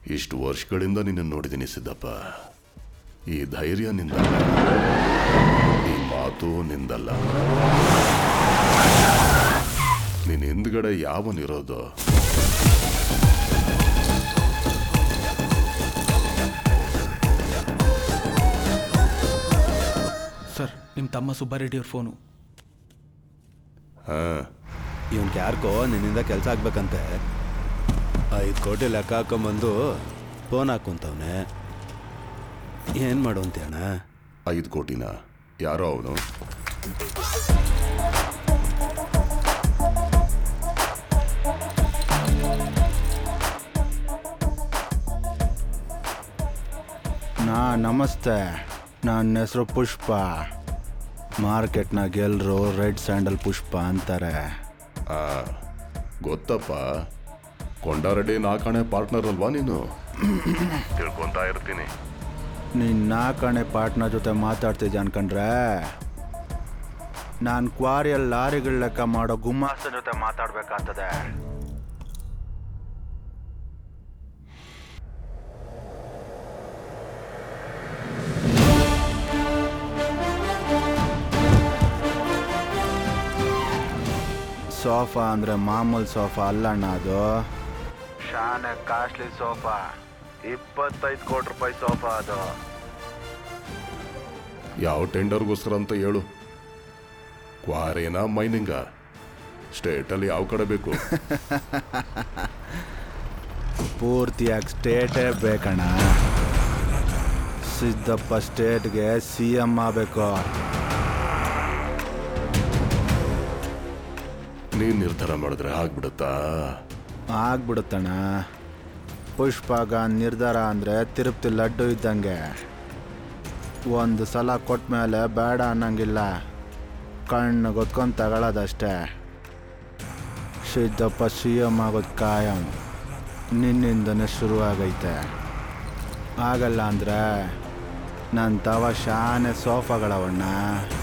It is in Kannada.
ಇಷ್ಟು ವರ್ಷಗಳಿಂದ ನಿನ್ನ ನೋಡಿದ್ದೀನಿ ಸಿದ್ದಪ್ಪ ಈ ಧೈರ್ಯ ನಿಂದಲ್ಲ ಈ ಮಾತು ನಿಂದಲ್ಲ ನಿನ್ನ ಹಿಂದ್ಗಡೆ ಯಾವನಿರೋದು ಸರ್ ನಿಮ್ಮ ತಮ್ಮ ಸುಬ್ಬಾರೆಡ್ಡಿ ಅವ್ರ ಫೋನು ಹಾ ಇವನ್ಗೆ ಯಾರಿಗೋ ನಿನ್ನಿಂದ ಕೆಲಸ ಆಗ್ಬೇಕಂತೆ ಐದು ಕೋಟಿ ಲೆಕ್ಕ ಹಾಕೊಂಬಂದು ಫೋನ್ ಹಾಕೊಂತವ್ನೆ ಏನು ಮಾಡುವಂತೆ ಅಣ್ಣ ಐದು ಕೋಟಿನ ಯಾರೋ ಅವನು ನಾ ನಮಸ್ತೆ ನನ್ನ ಹೆಸರು ಪುಷ್ಪ ಮಾರ್ಕೆಟ್ನಾಗ ಎಲ್ಲರೂ ರೆಡ್ ಸ್ಯಾಂಡಲ್ ಪುಷ್ಪ ಅಂತಾರೆ ಆ ಗೊತ್ತಪ್ಪ ಕೊಂಡಾರೆಡ್ಡಿ ನಾಲ್ಕಾಣೆ ಪಾರ್ಟ್ನರ್ ಅಲ್ವಾ ನೀನು ತಿಳ್ಕೊಂತಾ ಇರ್ತೀನಿ ನೀನು ನಾಲ್ಕಣೆ ಪಾರ್ಟ್ನರ್ ಜೊತೆ ಮಾತಾಡ್ತಿದ್ದೆ ಅನ್ಕೊಂಡ್ರೆ ನಾನು ಕ್ವಾರಿಯಲ್ಲಿ ಲಾರಿಗಳ ಲೆಕ್ಕ ಮಾಡೋ ಗುಮಾಸ್ತ ಜೊತೆ ಮಾತಾಡ್ಬೇಕಾಗ್ತದೆ ಸೋಫಾ ಅಂದ್ರೆ ಮಾಮೂಲ್ ಸೋಫಾ ಅಲ್ಲಣ್ಣ ಅದು ಶಾನೆ ಕಾಸ್ಟ್ಲಿ ಸೋಫಾ ಇಪ್ಪತ್ತೈದು ಕೋಟಿ ರೂಪಾಯಿ ಸೋಫಾ ಅದು ಯಾವ ಟೆಂಡರ್ಗೋಸ್ಕರ ಅಂತ ಹೇಳು ಕ್ವಾರೇನ ಮೈನಿಂಗ ಸ್ಟೇಟಲ್ಲಿ ಯಾವ ಕಡೆ ಬೇಕು ಪೂರ್ತಿಯಾಗಿ ಸ್ಟೇಟೇ ಬೇಕಣ್ಣ ಸಿದ್ದಪ್ಪ ಸ್ಟೇಟ್ಗೆ ಸಿ ಎಮ್ ಆಗಬೇಕು ನೀನ್ ನಿರ್ಧಾರ ಮಾಡಿದ್ರೆ ಆಗ್ಬಿಡುತ್ತಾ ಆಗ್ಬಿಡುತ್ತಣ್ಣ ಪುಷ್ಪಾಗ ನಿರ್ಧಾರ ಅಂದರೆ ತಿರುಪ್ತಿ ಲಡ್ಡು ಇದ್ದಂಗೆ ಒಂದು ಸಲ ಕೊಟ್ಟ ಮೇಲೆ ಬೇಡ ಅನ್ನಂಗಿಲ್ಲ ಕಣ್ಣು ಗೊತ್ಕೊಂಡು ತಗೊಳ್ಳೋದಷ್ಟೇ ಸಿದ್ದಪ್ಪ ಸಿ ಎಮ್ ಆಗೋದು ಕಾಯಂ ನಿನ್ನಿಂದನೇ ಶುರುವಾಗೈತೆ ಆಗಲ್ಲ ಅಂದರೆ ನನ್ನ ತವ ಶಾನೆ ಸೋಫಾಗಳವಣ್ಣ